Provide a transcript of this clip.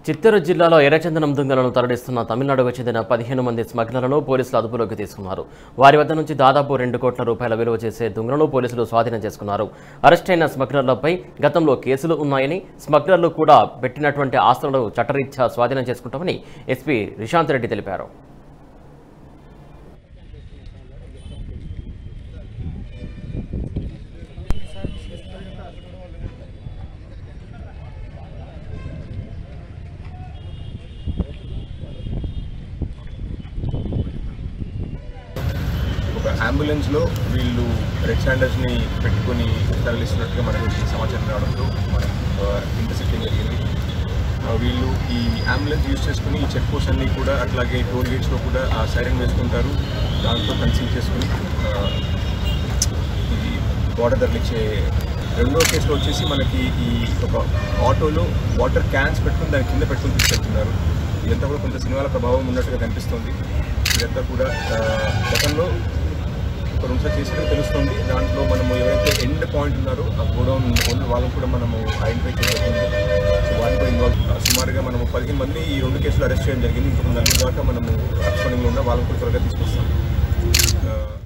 చిత్తూరు జిల్లాలో ఎర్రచందనం దుంగలను తరలిస్తున్న తమిళనాడుకు చెందిన పదిహేను మంది స్మగ్లర్లను పోలీసులు అదుపులోకి తీసుకున్నారు వారి వద్ద నుంచి దాదాపు రెండు కోట్ల రూపాయల విలువ చేసే దుంగలను పోలీసులు స్వాధీనం చేసుకున్నారు అరెస్టైన స్మగ్లర్లపై గతంలో కేసులు ఉన్నాయని స్మగ్లర్లు కూడా పెట్టినటువంటి ఆస్తులను చట్టరీత్యా స్వాధీనం చేసుకుంటామని ఎస్పీ రిశాంత్ రెడ్డి తెలిపారు ఒక అంబులెన్స్లో వీళ్ళు రెడ్ స్టాండర్స్ని పెట్టుకొని తరలిస్తున్నట్టుగా మనకు సమాచారం రావడంతో మనం ఇంటర్సెప్ట్ జరిగింది ఆ, వీళ్ళు ఈ అంబులెన్స్ యూజ్ చేసుకుని ఈ చెక్ పోస్ట్ అన్ని కూడా అట్లాగే టోల్ గేట్స్లో కూడా ఆ సైరన్ వేసుకుంటారు దాంతో కన్సీల్ చేసుకుని ఆ, ఇది వాటర్ తరలిచ్చే రెండో కేసులో వచ్చేసి మనకి ఈ ఒక ఆటోలో వాటర్ క్యాన్స్ పెట్టుకుని దాని కింద పెట్టుకుని తీసుకెళ్తున్నారు ఇదంతా కూడా కొంత సినిమాల ప్రభావం ఉన్నట్టుగా కనిపిస్తుంది ఇదంతా కూడా ఆ, గతంలో ఒక రెండు సార్లు చేసినట్టు తెలుస్తుంది దాంట్లో మనము ఎవరైతే ఎండ్ పాయింట్ ఉన్నారో ఆ గోడౌన్ ఓనర్ వాళ్ళని కూడా మనము ఐడెంటిఫై చేయబోతుంది సో వాళ్ళని కూడా ఇన్వాల్వ్ సుమారుగా మనము పదిహేను మంది ఈ రెండు కేసులు అరెస్ట్ చేయడం జరిగింది ఇంకొక నలుగురు దాకా మనము అరెస్ట్ ఉన్న వాళ్ళని కూడా త్వరగా తీసుకొస్తాం ఆ,